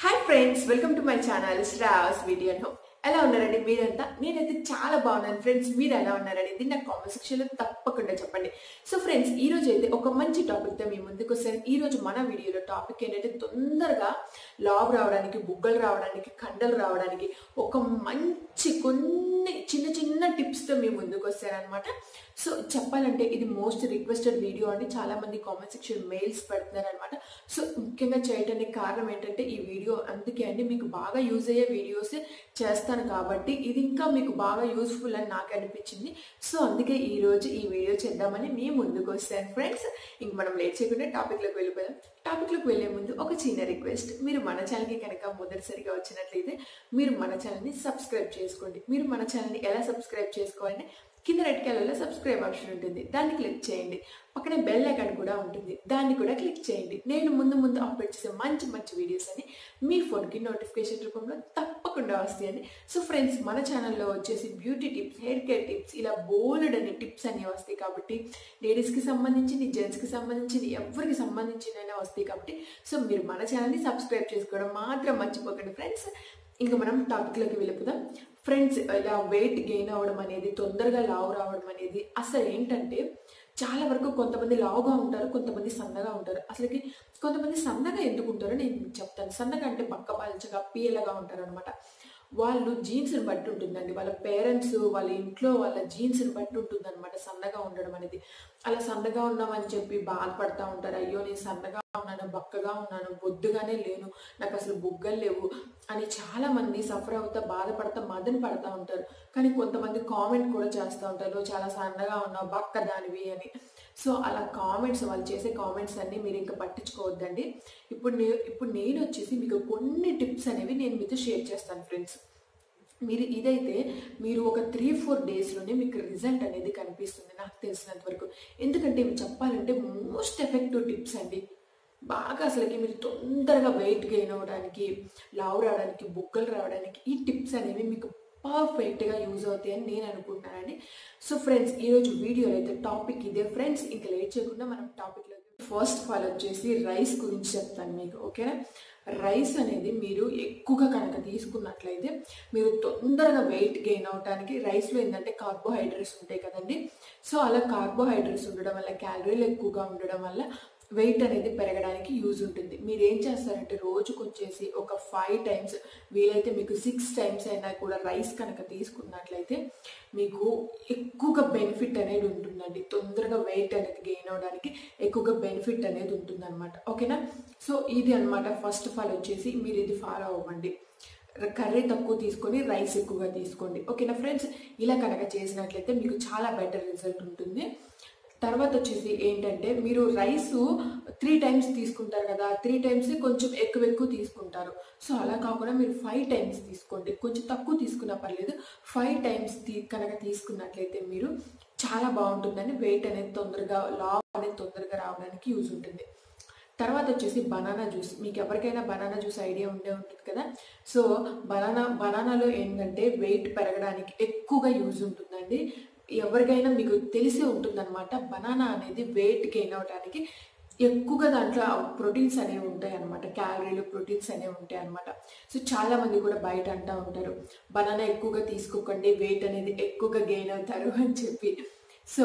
hi friends welcome to my channel స్ట్రాస్ video home ఎలా ఉన్నారండి మీరంతా నేనైతే చాలా బాగున్నాను ఫ్రెండ్స్ మీరు ఎలా ఉన్నారండి ఇది నాకు కామెంట్ సెక్షన్లో తప్పకుండా చెప్పండి సో ఫ్రెండ్స్ ఈ రోజు అయితే ఒక మంచి టాపిక్తో మీ ముందుకు వస్తాను ఈ రోజు మన వీడియోలో టాపిక్ ఏంటంటే తొందరగా లావ్ రావడానికి బుగ్గలు రావడానికి కండలు రావడానికి ఒక మంచి కొన్ని చిన్న చిన్న టిప్స్తో మీ ముందుకు వస్తారనమాట సో చెప్పాలంటే ఇది మోస్ట్ రిక్వెస్టెడ్ వీడియో అండి చాలా మంది కామెంట్ సెక్షన్ మెయిల్స్ పెడుతున్నారు అనమాట సో ముఖ్యంగా చేయడానికి కారణం ఏంటంటే ఈ వీడియో అందుకే అండి మీకు బాగా యూజ్ అయ్యే వీడియోసే చేస్తాను కాబట్టి ఇది ఇంకా మీకు బాగా యూస్ఫుల్ అని నాకు అనిపించింది సో అందుకే ఈ రోజు ఈ వీడియో చేద్దామని మీ ముందుకు వస్తాను ఫ్రెండ్స్ ఇంక మనం లేట్ చేయకుండా టాపిక్లోకి వెళ్ళిపోదాం టాపిక్లోకి వెళ్ళే ముందు ఒక చిన్న రిక్వెస్ట్ మీరు మన ఛానల్కి కనుక మొదటిసారిగా వచ్చినట్లయితే మీరు మన ఛానల్ని సబ్స్క్రైబ్ చేసుకోండి మీరు మన ఛానల్ని ఎలా సబ్స్క్రైబ్ చేసుకోవాలంటే కింద రెడ్ కలర్లో సబ్స్క్రైబ్ ఆప్షన్ ఉంటుంది దాన్ని క్లిక్ చేయండి పక్కనే బెల్ ఐకాన్ కూడా ఉంటుంది దాన్ని కూడా క్లిక్ చేయండి నేను ముందు ముందు అప్లోడ్ చేసే మంచి మంచి వీడియోస్ అని మీ ఫోన్కి నోటిఫికేషన్ రూపంలో తప్పకుండా వస్తాయండి సో ఫ్రెండ్స్ మన ఛానల్లో వచ్చేసి beauty tips hair care tips ఇలా బోల్డ్ అనే టిప్స్ అన్నీ వస్తాయి కాబట్టి లేడీస్కి సంబంధించింది జెంట్స్కి సంబంధించింది ఎవరికి సంబంధించినైనా వస్తాయి కాబట్టి సో మీరు మన ఛానల్ని సబ్స్క్రైబ్ చేసుకోవడం మాత్రం మర్చిపోకండి ఫ్రెండ్స్ ఇంకా మనం టాపిక్లోకి వెళ్ళిపోదాం ఫ్రెండ్స్ ఇలా వెయిట్ గెయిన్ అవ్వడం అనేది తొందరగా లావు రావడం అనేది అసలు ఏంటంటే చాలా వరకు కొంతమంది లావుగా ఉంటారు కొంతమంది సన్నగా ఉంటారు అసలుకి కొంతమంది సన్నగా ఎందుకు ఉంటారో నేను మీకు చెప్తాను సన్నగా అంటే పక్క పలచగా పీలగా ఉంటారు అనమాట వాళ్ళు జీన్స్ని బట్టి ఉంటుందండి వాళ్ళ పేరెంట్స్ వాళ్ళ ఇంట్లో వాళ్ళ జీన్స్ని బట్టి ఉంటుంది అనమాట సన్నగా ఉండడం అనేది అలా సన్నగా ఉన్నామని చెప్పి బాధపడతా ఉంటారు అయ్యో నేను సన్నగా ఉన్నాను బక్కగా ఉన్నాను బొద్దుగానే లేను నాకు అసలు బుగ్గలు లేవు అని చాలా మంది సఫర్ అవుతా బాధపడతా మదన పడతా ఉంటారు కానీ కొంతమంది కామెంట్ కూడా చేస్తూ ఉంటారు "నువ్వు చాలా సన్నగా ఉన్నావు బక్క దానివి అని సో అలా కామెంట్స్ వాళ్ళు చేసే కామెంట్స్ అన్ని మీరు ఇంకా పట్టించుకోవద్దండి ఇప్పుడు నేను ఇప్పుడు నేను వచ్చేసి మీకు కొన్ని టిప్స్ అనేవి నేను మీతో షేర్ చేస్తాను ఫ్రెండ్స్ మీరు ఇదైతే మీరు ఒక త్రీ ఫోర్ డేస్లోనే మీకు రిజల్ట్ అనేది కనిపిస్తుంది నాకు తెలిసినంత వరకు ఎందుకంటే ఇవి చెప్పాలంటే మోస్ట్ ఎఫెక్టివ్ టిప్స్ అండి బాగా అసలుకి మీరు తొందరగా వెయిట్ గెయిన్ అవ్వడానికి లావు రావడానికి బుగ్గలు రావడానికి ఈ టిప్స్ అనేవి మీకు పర్ఫెక్ట్గా యూజ్ అవుతాయి అని నేను అనుకుంటున్నానండి సో ఫ్రెండ్స్ ఈరోజు వీడియోలో అయితే టాపిక్ ఇదే ఫ్రెండ్స్ ఇంకా లేట్ చేయకుండా మనం టాపిక్లో ఫస్ట్ ఆఫ్ ఆల్ వచ్చేసి రైస్ గురించి చెప్తాను మీకు ఓకేనా రైస్ అనేది మీరు ఎక్కువగా కనుక తీసుకున్నట్లయితే మీరు తొందరగా వెయిట్ గెయిన్ అవడానికి రైస్లో ఏంటంటే కార్బోహైడ్రేట్స్ ఉంటాయి కదండి సో అలా కార్బోహైడ్రేట్స్ ఉండడం వల్ల క్యాలరీలు ఎక్కువగా ఉండడం వల్ల వెయిట్ అనేది పెరగడానికి యూజ్ ఉంటుంది మీరు ఏం చేస్తారంటే రోజుకు వచ్చేసి ఒక ఫైవ్ టైమ్స్ వీలైతే మీకు సిక్స్ టైమ్స్ అయినా కూడా రైస్ కనుక తీసుకున్నట్లయితే మీకు ఎక్కువగా బెనిఫిట్ అనేది ఉంటుందండి తొందరగా వెయిట్ అనేది గెయిన్ అవడానికి ఎక్కువగా బెనిఫిట్ అనేది ఉంటుందన్నమాట ఓకేనా సో ఇది అనమాట ఫస్ట్ ఆఫ్ ఆల్ వచ్చేసి మీరు ఇది ఫాలో అవ్వండి కర్రీ తక్కువ తీసుకొని రైస్ ఎక్కువగా తీసుకోండి ఓకేనా ఫ్రెండ్స్ ఇలా కనుక చేసినట్లయితే మీకు చాలా బెటర్ రిజల్ట్ ఉంటుంది తర్వాత వచ్చేసి ఏంటంటే మీరు రైస్ త్రీ టైమ్స్ తీసుకుంటారు కదా త్రీ టైమ్స్ కొంచెం ఎక్కువ ఎక్కువ తీసుకుంటారు సో అలా కాకుండా మీరు ఫైవ్ టైమ్స్ తీసుకోండి కొంచెం తక్కువ తీసుకున్నా పర్లేదు ఫైవ్ టైమ్స్ తీ కనుక తీసుకున్నట్లయితే మీరు చాలా బాగుంటుందని వెయిట్ అనేది తొందరగా లావ్ అనేది తొందరగా రావడానికి యూజ్ ఉంటుంది తర్వాత వచ్చేసి బనానా జ్యూస్ మీకు ఎవరికైనా బనానా జ్యూస్ ఐడియా ఉండే ఉంటుంది కదా సో బనానా బనానాలో ఏంటంటే వెయిట్ పెరగడానికి ఎక్కువగా యూజ్ ఉంటుందండి ఎవరికైనా మీకు తెలిసే ఉంటుందన్నమాట బనానా అనేది వెయిట్ గెయిన్ అవడానికి ఎక్కువగా దాంట్లో ప్రోటీన్స్ అనేవి ఉంటాయి అనమాట క్యాలరీలు ప్రోటీన్స్ అనేవి ఉంటాయి అనమాట సో చాలా మంది కూడా బయట అంటూ ఉంటారు బనానా ఎక్కువగా తీసుకోకండి వెయిట్ అనేది ఎక్కువగా గెయిన్ అవుతారు అని చెప్పి సో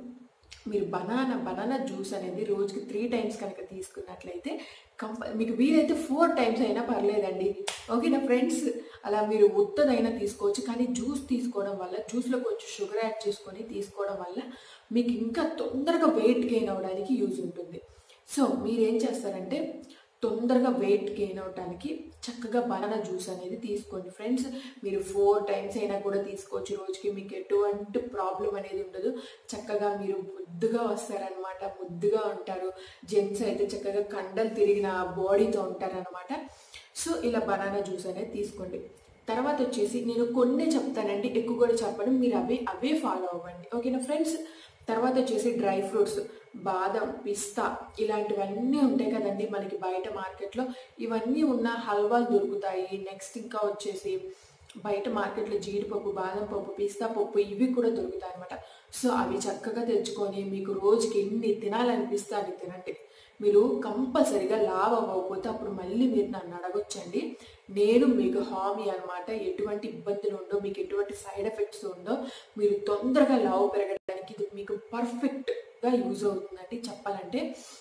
మీరు బనానా బనానా జ్యూస్ అనేది రోజుకి త్రీ టైమ్స్ కనుక తీసుకున్నట్లయితే కంప మీకు వీలైతే ఫోర్ టైమ్స్ అయినా పర్లేదండి ఓకేనా ఫ్రెండ్స్ అలా మీరు ఉత్తదైనా తీసుకోవచ్చు కానీ జ్యూస్ తీసుకోవడం వల్ల జ్యూస్లో కొంచెం షుగర్ యాడ్ చేసుకొని తీసుకోవడం వల్ల మీకు ఇంకా తొందరగా వెయిట్ గెయిన్ అవ్వడానికి యూజ్ ఉంటుంది సో మీరు ఏం చేస్తారంటే తొందరగా వెయిట్ గెయిన్ అవడానికి చక్కగా బనానా జ్యూస్ అనేది తీసుకోండి ఫ్రెండ్స్ మీరు ఫోర్ టైమ్స్ అయినా కూడా తీసుకోవచ్చు రోజుకి మీకు ఎటువంటి ప్రాబ్లం అనేది ఉండదు చక్కగా మీరు ముద్దుగా వస్తారనమాట ముద్దుగా ఉంటారు జెంట్స్ అయితే చక్కగా కండలు తిరిగిన బాడీతో ఉంటారనమాట సో ఇలా బనానా జ్యూస్ అనేది తీసుకోండి తర్వాత వచ్చేసి నేను కొన్ని చెప్తానండి ఎక్కువ కూడా చెప్పడం మీరు అవే అవే ఫాలో అవ్వండి ఓకేనా ఫ్రెండ్స్ తర్వాత వచ్చేసి డ్రై ఫ్రూట్స్ బాదం పిస్తా ఇలాంటివన్నీ ఉంటాయి కదండి మనకి బయట మార్కెట్లో ఇవన్నీ ఉన్న హల్వాలు దొరుకుతాయి నెక్స్ట్ ఇంకా వచ్చేసి బయట మార్కెట్లో జీడిపప్పు బాదం పప్పు పిస్తా పప్పు ఇవి కూడా దొరుకుతాయి అనమాట సో అవి చక్కగా తెచ్చుకొని మీకు రోజుకి ఎన్ని తినాలనిపిస్తే అవి తినండి మీరు కంపల్సరిగా లావ్ అవ్వకపోతే అప్పుడు మళ్ళీ మీరు నన్ను అడగొచ్చండి నేను మీకు హామీ అనమాట ఎటువంటి ఇబ్బందులు ఉండో మీకు ఎటువంటి సైడ్ ఎఫెక్ట్స్ ఉండో మీరు తొందరగా లావ్ పెరగడానికి ఇది మీకు పర్ఫెక్ట్గా యూజ్ అవుతుందండి చెప్పాలంటే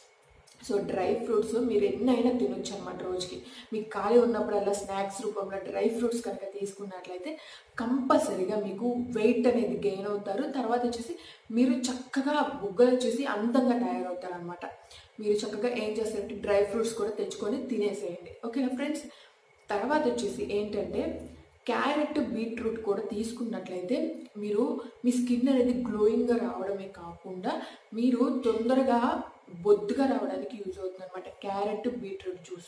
సో డ్రై ఫ్రూట్స్ మీరు ఎన్నైనా తినొచ్చు అనమాట రోజుకి మీకు ఖాళీ ఉన్నప్పుడల్లా స్నాక్స్ రూపంలో డ్రై ఫ్రూట్స్ కనుక తీసుకున్నట్లయితే కంపల్సరీగా మీకు వెయిట్ అనేది గెయిన్ అవుతారు తర్వాత వచ్చేసి మీరు చక్కగా బుగ్గలు వచ్చేసి అందంగా తయారవుతారు అనమాట మీరు చక్కగా ఏం చేస్తారంటే డ్రై ఫ్రూట్స్ కూడా తెచ్చుకొని తినేసేయండి ఓకేనా ఫ్రెండ్స్ తర్వాత వచ్చేసి ఏంటంటే క్యారెట్ బీట్రూట్ కూడా తీసుకున్నట్లయితే మీరు మీ స్కిన్ అనేది గ్లోయింగ్గా రావడమే కాకుండా మీరు తొందరగా బొద్దుగా రావడానికి యూజ్ అవుతుంది అనమాట క్యారెట్ బీట్రూట్ జ్యూస్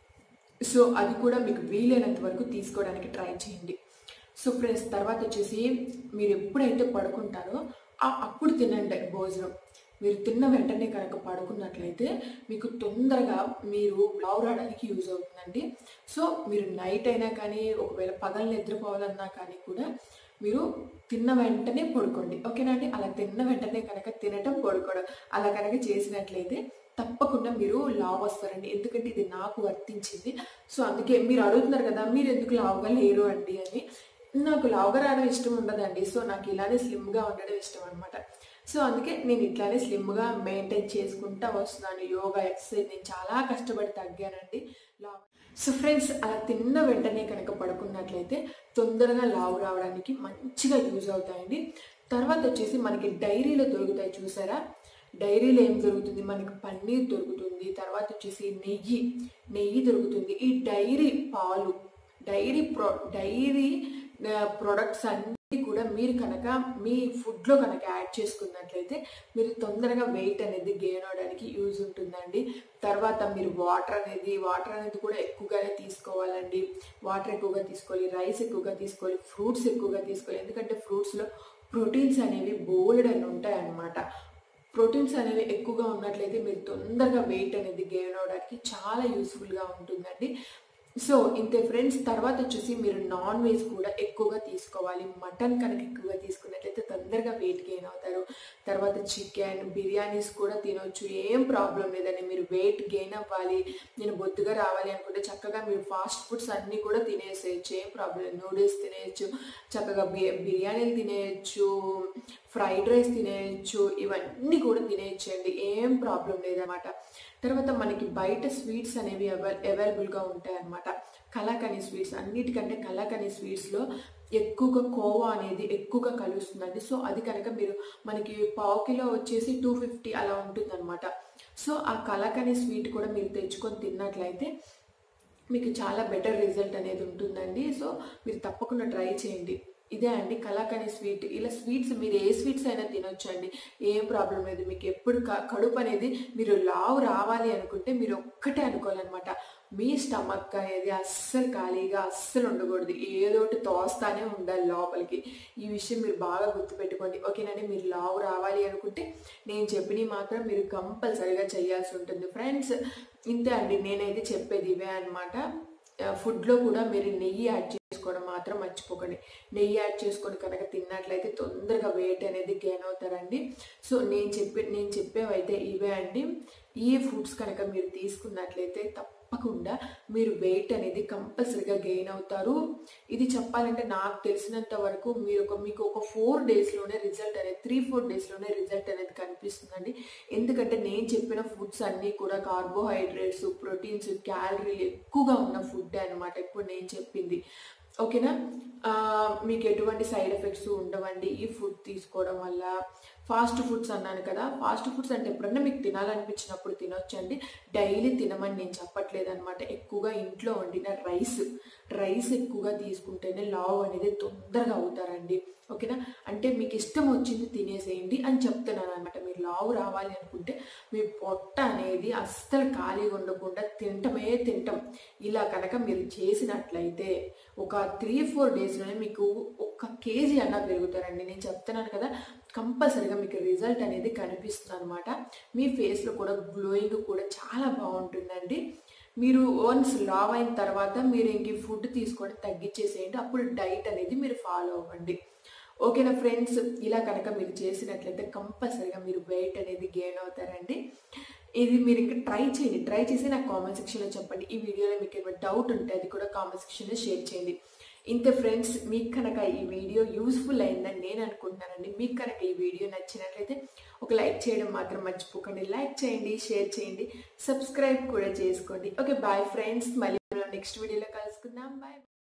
సో అది కూడా మీకు వీలైనంత వరకు తీసుకోవడానికి ట్రై చేయండి సో ఫ్రెండ్స్ తర్వాత వచ్చేసి మీరు ఎప్పుడైతే పడుకుంటారో ఆ- అప్పుడు తినండి భోజనం మీరు తిన్న వెంటనే కనుక పడుకున్నట్లయితే మీకు తొందరగా మీరు లావు రావడానికి యూజ్ అవుతుందండి సో మీరు నైట్ అయినా కానీ ఒకవేళ పగలు నిద్రపోవాలన్నా కానీ కూడా మీరు తిన్న వెంటనే పడుకోండి ఓకేనా అండి అలా తిన్న వెంటనే కనుక తినటం పడుకోవడం అలా కనుక చేసినట్లయితే తప్పకుండా మీరు లావ్ వస్తారండి ఎందుకంటే ఇది నాకు వర్తించింది సో అందుకే మీరు అడుగుతున్నారు కదా మీరు ఎందుకు లావుగా లేరు అండి అని నాకు లావుగా రావడం ఇష్టం ఉండదండి సో నాకు ఇలానే స్లిమ్గా ఉండడం ఇష్టం అనమాట సో అందుకే నేను ఇట్లానే స్లిమ్గా మెయింటైన్ చేసుకుంటా వస్తున్నాను యోగా ఎక్సర్సైజ్ నేను చాలా కష్టపడి తగ్గానండి లావు సో ఫ్రెండ్స్ అలా తిన్న వెంటనే కనుక పడుకున్నట్లయితే తొందరగా లావు రావడానికి మంచిగా యూజ్ అవుతాయండి తర్వాత వచ్చేసి మనకి డైరీలో దొరుకుతాయి చూసారా డైరీలో ఏం దొరుకుతుంది మనకి పన్నీర్ దొరుకుతుంది తర్వాత వచ్చేసి నెయ్యి నెయ్యి దొరుకుతుంది ఈ డైరీ పాలు డైరీ ప్రో డైరీ ప్రొడక్ట్స్ అన్నీ కూడా మీరు కనుక మీ ఫుడ్లో కనుక యాడ్ చేసుకున్నట్లయితే మీరు తొందరగా వెయిట్ అనేది గెయిన్ అవడానికి యూజ్ ఉంటుందండి తర్వాత మీరు వాటర్ అనేది వాటర్ అనేది కూడా ఎక్కువగానే తీసుకోవాలండి వాటర్ ఎక్కువగా తీసుకోవాలి రైస్ ఎక్కువగా తీసుకోవాలి ఫ్రూట్స్ ఎక్కువగా తీసుకోవాలి ఎందుకంటే ఫ్రూట్స్లో ప్రోటీన్స్ అనేవి బోల్డ్ అని ఉంటాయి అన్నమాట ప్రోటీన్స్ అనేవి ఎక్కువగా ఉన్నట్లయితే మీరు తొందరగా వెయిట్ అనేది గెయిన్ అవడానికి చాలా యూస్ఫుల్గా ఉంటుందండి సో ఇంతే ఫ్రెండ్స్ తర్వాత వచ్చేసి మీరు నాన్ వెజ్ కూడా ఎక్కువగా తీసుకోవాలి మటన్ కనుక ఎక్కువగా తీసుకున్నట్లయితే తొందరగా వెయిట్ గెయిన్ అవుతారు తర్వాత చికెన్ బిర్యానీస్ కూడా తినొచ్చు ఏం ప్రాబ్లం లేదండి మీరు వెయిట్ గెయిన్ అవ్వాలి నేను బొద్దుగా రావాలి అనుకుంటే చక్కగా మీరు ఫాస్ట్ ఫుడ్స్ అన్నీ కూడా తినేసేయచ్చు ఏం ప్రాబ్లం లేదు నూడిల్స్ తినేయచ్చు చక్కగా బి- బిర్యానీలు తినేయచ్చు ఫ్రైడ్ రైస్ తినేయచ్చు ఇవన్నీ కూడా తినేయచ్చండి ఏం ప్రాబ్లం లేదన్నమాట తర్వాత మనకి బయట స్వీట్స్ అనేవి అవైల్ అవైలబుల్గా ఉంటాయి అన్నమాట కలాకని స్వీట్స్ అన్నిటికంటే కలాకని స్వీట్స్లో ఎక్కువగా కోవా అనేది ఎక్కువగా కలుస్తుందండి సో అది కనుక మీరు మనకి పావు కిలో వచ్చేసి టూ ఫిఫ్టీ అలా ఉంటుందన్నమాట సో ఆ కలాకని స్వీట్ కూడా మీరు తెచ్చుకొని తిన్నట్లయితే మీకు చాలా బెటర్ రిజల్ట్ అనేది ఉంటుందండి సో మీరు తప్పకుండా ట్రై చేయండి ఇదే అండి కలాకని స్వీట్ ఇలా స్వీట్స్ మీరు ఏ స్వీట్స్ అయినా తినొచ్చండి ఏం ప్రాబ్లం లేదు మీకు ఎప్పుడు క- కడుపు అనేది మీరు లావు రావాలి అనుకుంటే మీరు ఒక్కటే అనుకోవాలన్నమాట మీ స్టమక్ అనేది అస్సలు ఖాళీగా అస్సలు ఉండకూడదు ఏదో ఒకటి తోస్తానే ఉండాలి లోపలికి ఈ విషయం మీరు బాగా గుర్తుపెట్టుకోండి ఓకేనండి మీరు లావు రావాలి అనుకుంటే నేను చెప్పినవి మాత్రం మీరు కంపల్సరీగా చేయాల్సి ఉంటుంది ఫ్రెండ్స్ ఇంతే అండి నేనైతే చెప్పేది ఇవే అనమాట ఫుడ్లో కూడా మీరు నెయ్యి యాడ్ చేసుకోవడం మాత్రం మర్చిపోకండి నెయ్యి యాడ్ చేసుకొని కనుక తిన్నట్లయితే తొందరగా వెయిట్ అనేది గెయిన్ అవుతారండి సో నేను చెప్పే నేను చెప్పేవైతే ఇవే అండి ఈ ఫుడ్స్ కనుక మీరు తీసుకున్నట్లయితే తప్పకుండా మీరు వెయిట్ అనేది కంపల్సరీగా గెయిన్ అవుతారు ఇది చెప్పాలంటే నాకు తెలిసినంత వరకు మీరు ఒక మీకు ఒక ఫోర్ డేస్లోనే రిజల్ట్ అనేది త్రీ ఫోర్ డేస్లోనే రిజల్ట్ అనేది కనిపిస్తుందండి ఎందుకంటే నేను చెప్పిన ఫుడ్స్ అన్నీ కూడా కార్బోహైడ్రేట్స్ ప్రోటీన్స్ క్యాలరీలు ఎక్కువగా ఉన్న ఫుడ్ అనమాట ఇప్పుడు నేను చెప్పింది ఓకేనా ఆ, మీకు ఎటువంటి సైడ్ ఎఫెక్ట్స్ ఉండవండి ఈ ఫుడ్ తీసుకోవడం వల్ల ఫాస్ట్ ఫుడ్స్ అన్నాను కదా ఫాస్ట్ ఫుడ్స్ అంటే ఎప్పుడన్నా మీకు తినాలనిపించినప్పుడు తినొచ్చండి డైలీ తినమని నేను చెప్పట్లేదు అనమాట ఎక్కువగా ఇంట్లో వండిన రైస్ రైస్ ఎక్కువగా తీసుకుంటేనే లావ్ అనేది తొందరగా అవుతారండి ఓకేనా అంటే మీకు ఇష్టం వచ్చింది తినేసేయండి అని చెప్తున్నాను అనమాట మీరు లావు రావాలి అనుకుంటే మీ పొట్ట అనేది అస్సలు ఖాళీగా ఉండకుండా తింటమే తింటాం ఇలా కనుక మీరు చేసినట్లయితే ఒక త్రీ ఫోర్ డేస్లోనే మీకు ఒక కేజీ అన్న పెరుగుతారండి నేను చెప్తున్నాను కదా కంపల్సరీగా మీకు రిజల్ట్ అనేది కనిపిస్తుంది అనమాట మీ ఫేస్లో కూడా గ్లోయింగ్ కూడా చాలా బాగుంటుందండి మీరు వన్స్ లావ్ అయిన తర్వాత మీరు ఇంక ఫుడ్ తీసుకోవడం తగ్గించేసేయండి అప్పుడు డైట్ అనేది మీరు ఫాలో అవ్వండి ఓకేనా ఫ్రెండ్స్ ఇలా కనుక మీరు చేసినట్లయితే కంపల్సరీగా మీరు వెయిట్ అనేది గెయిన్ అవుతారండి ఇది మీరు ఇంకా ట్రై చేయండి ట్రై చేసి నాకు కామెంట్ సెక్షన్లో చెప్పండి ఈ వీడియోలో మీకు ఏమైనా డౌట్ ఉంటే అది కూడా కామెంట్ సెక్షన్లో షేర్ చేయండి ఇంతే ఫ్రెండ్స్ మీకు కనుక ఈ వీడియో యూస్ఫుల్ అయిందని నేను అనుకుంటున్నానండి మీకు కనుక ఈ వీడియో నచ్చినట్లయితే ఒక లైక్ చేయడం మాత్రం మర్చిపోకండి లైక్ చేయండి షేర్ చేయండి సబ్స్క్రైబ్ కూడా చేసుకోండి ఓకే బాయ్ ఫ్రెండ్స్ మళ్ళీ నెక్స్ట్ వీడియోలో కలుసుకుందాం బాయ్